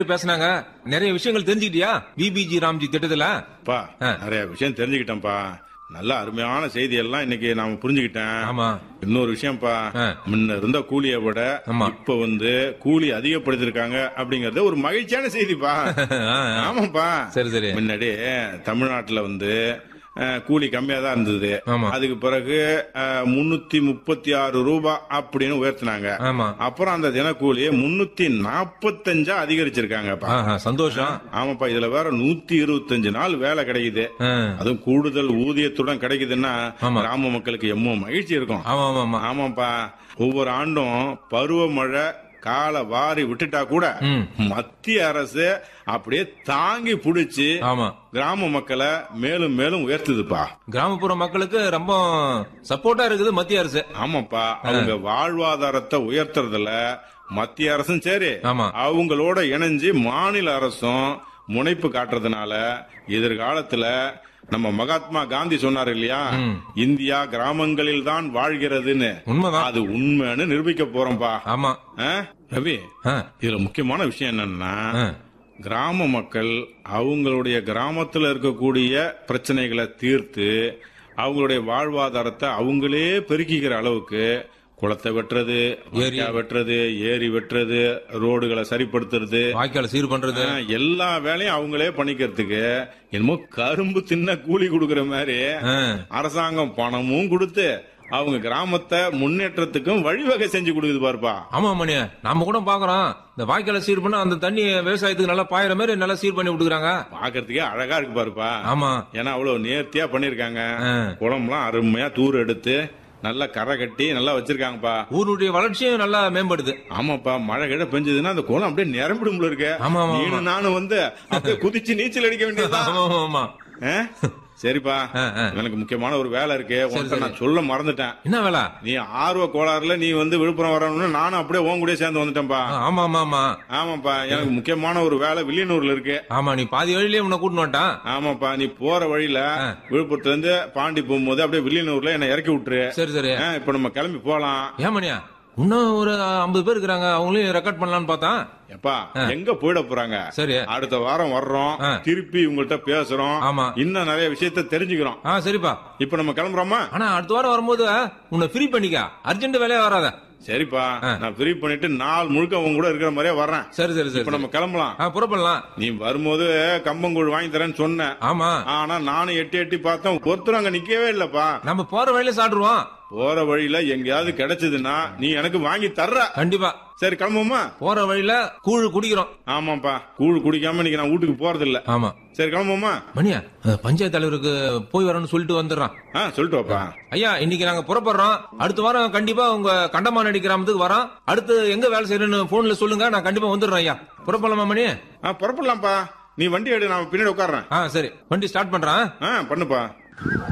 பேசுனாங்க நிறைய விஷயங்கள் தெரிஞ்சுக்கிட்டியா பிபிஜி ராம்ஜி திட்டத்துல பா ஆ. நிறைய விஷயம் தெரிஞ்சுக்கிட்டேன்ப்பா நல்ல அருமையான செய்தி எல்லாம் இன்னைக்கு நாம புரிஞ்சுக்கிட்டேன் ஆமா இன்னொரு விஷயம்ப்பா ஆ. முன்ன இருந்த கூலியை விட ஆமா. இப்ப வந்து கூலி அதிகப்படுத்திருக்காங்க அப்படிங்கறது ஒரு மகிழ்ச்சியான செய்திப்பா ஆ, ஆ. ஆமாப்பா சரி சரி முன்னாடி தமிழ்நாட்டுல வந்து அஹ், கூலி கம்மியா தான் இருந்தது ஆமா. அதுக்கு பிறகு முன்னூத்தி முப்பத்தி ஆறு ரூபாய் அப்படின்னு உயர்த்தினாங்க ஆமா அப்புறம் அந்த தினக்கூலியை முன்னூத்தி நாற்பத்தஞ்சா அதிகரிச்சிருக்காங்கப்பா ஆஹா, சந்தோஷம் ஆமாப்பா இதுல வேற நூத்தி இருபத்தஞ்சு நாள் வேலை கிடைக்குது ஆ. அதுவும் கூடுதல் ஊதியத்துடன் கிடைக்குதுன்னா ஆமா. கிராம மக்களுக்கு எம்மோ மகிழ்ச்சி இருக்கும் ஆமா ஆமா ஆமா ஆமாப்பா ஒவ்வொரு ஆண்டும் பருவமழை கால வாரி விட்டுட்டா கூட ம். மத்திய அரசு அப்படியே தாங்கி புடிச்சு ஆமா கிராம மக்களை மேலும் மேலும் உயர்த்துதுப்பா கிராமப்புற மக்களுக்கு ரொம்ப சப்போர்ட்டா இருக்குது மத்திய அரசு ஆமாப்பா அவங்க வாழ்வாதாரத்தை உயர்த்துறதுல மத்திய அரசும் சரி ஆமா. அவங்களோட இணைஞ்சு மாநில அரசும் முனைப்பு காட்டுறதுனால எதிர்காலத்துல நம்ம மகாத்மா காந்தி சொன்னார் இல்லையா இந்தியா கிராமங்களில் தான் வாழ்கிறதுன்னு உண்மைதான் அது உண்மைன்னு நிரூபிக்க போறோம்பா ஆமா ஆ? ரவி ஆ, இதுல முக்கியமான விஷயம் என்னன்னா ஆ. கிராம மக்கள் அவங்களுடைய கிராமத்துல இருக்கக்கூடிய பிரச்சனைகளை தீர்த்து அவங்களுடைய வாழ்வாதாரத்தை அவங்களே பெருக்கிக்கிற அளவுக்கு குளத்தை வெட்டுறது வாய்க்கால் வெட்டுறது ஏரி வெட்டுறது ரோடுகளை சரிப்படுத்துறது வாய்க்கால சீர் பண்றது ஆ, எல்லா வேலையும் அவங்களே பண்ணிக்கிறதுக்கு என்னமோ கரும்பு தின்ன கூலி கொடுக்கற மாதிரி ஆ, அரசாங்கம் பணமும் கொடுத்து அவங்க கிராமத்தை முன்னேற்றத்துக்கும் வழிவகை செஞ்சு கொடுக்குது பாருப்பா ஆமா மணி நாம கூட பாக்குறோம் இந்த வாய்க்கால சீர் பண்ணா அந்த தண்ணி விவசாயத்துக்கு நல்லா பாயிற மாதிரி நல்லா சீர் பண்ணி விட்டுக்கிறாங்க பாக்குறதுக்கே அழகா இருக்கு பாருப்பா ஆமா ஏன்னா அவ்வளவு நேர்த்தியா பண்ணிருக்காங்க ஆ. குளம்லாம் அருமையா தூர் எடுத்து நல்லா கரை கட்டி நல்லா வச்சிருக்காங்கப்பா ஊருடைய வளர்ச்சியும் நல்லா மேம்படுது ஆமாப்பா மழை கிழ பெஞ்சதுன்னா அந்த குளம் அப்படியே நிரம்பிடும் போல இருக்கு ஆமா, ஆமா, நீனும் நானும் வந்து அப்படியே குதிச்சு நீச்சல் அடிக்க வேண்டியதுதான் ஆமா ஆமா, ஆமா ஆ? சரிப்பா ஆ, ஆ. எனக்கு முக்கியமான ஒரு வேலை இருக்கு உன்கிட்ட சரி. நான் சொல்ல மறந்துட்டேன் என்ன வேலை நீ ஆர்வ கோளாறுல நீ வந்து விழுப்புரம் வரணும்னு நானும் அப்படியே உன் கூடயே சேர்ந்து வந்துட்டேன்ப்பா ஆ, ஆமா ஆமா ஆமா ஆமாப்பா எனக்கு முக்கியமான ஒரு வேலை வில்லியனூர்ல இருக்கு ஆமா நீ பாதி வழியிலேயே உன்னை கூட்டின்னு வந்துட்டான் ஆமாப்பா நீ போற வழியில விழுப்புரத்துல இருந்து பாண்டி போகும்போது அப்படியே வில்லியனூர்ல என்ன இறக்கி விட்டுரு சரி சரி ஆ, இப்ப நம்ம கிளம்பி போலாம் ஏன் மணியா இன்னும் ஒரு ஐம்பது பேர் இருக்கிறாங்க அவங்களையும் ரெக்கார்ட் பண்ணலாம்னு பார்த்தா எப்பா எங்க போயிட போறாங்க சரி அடுத்த வாரம் வர்றோம் ஆ. திருப்பி உங்கள்ட்ட பேசுறோம் ஆமா. இன்னும் நிறைய விஷயத்த தெரிஞ்சுக்கிறோம் ஆ சரிப்பா இப்ப நம்ம கிளம்புறோமா ஆனா அடுத்த வாரம் வரும்போது உன்னை ஃப்ரீ பண்ணிக்க அர்ஜென்ட் வேலையா வராத சரிப்பா நான் ஃப்ரீ பண்ணிட்டு நாள் முழுக்க உங்க கூட இருக்கிற மாதிரியே வர்றேன் சரி சரி சரி இப்ப நம்ம கிளம்பலாம் ஆ புறப்படலாம் நீ வரும்போது கம்பங்கூழ் வாங்கி தரேன்னு சொன்னேன் ஆமா ஆனா நானும் எட்டி எட்டி பார்த்தேன் ஒருத்தரும் அங்க நிக்கவே இல்லப்பா நம்ம போற வழியில சாப்பிடுவோம் போற வழியில எங்கேயாவது கிடைச்சதுன்னா நீ எனக்கு வாங்கி தர்ற கண்டிப்பா சரி கிளம்புமா போற வழியில கூழ் குடிக்கிறோம் ஆமாப்பா கூழ் குடிக்காம இன்னைக்கு நான் வீட்டுக்கு போறது இல்ல ஆமா சரி கிளம்புமா மணியா அந்த பஞ்சாயத்து தலைவருக்கு போய் வரணும்னு சொல்லிட்டு வந்துடுறான் ஆ சொல்லிட்டு வாப்பா ஐயா இன்னைக்கு நாங்க புறப்படுறோம் அடுத்த வாரம் கண்டிப்பா உங்க கண்டமானடி கிராமத்துக்கு வரோம் அடுத்து எங்க வேலை செய்யணும்னு போன்ல சொல்லுங்க நான் கண்டிப்பா வந்துடுறேன் ஐயா புறப்படலாமா மணி ஆ புறப்படலாம்ப்பா நீ வண்டி எடு நான் பின்னாடி உட்கார்றேன் ஆ சரி வண்டி ஸ்டார்ட் பண்றேன் ஆ பண்ணுப்பா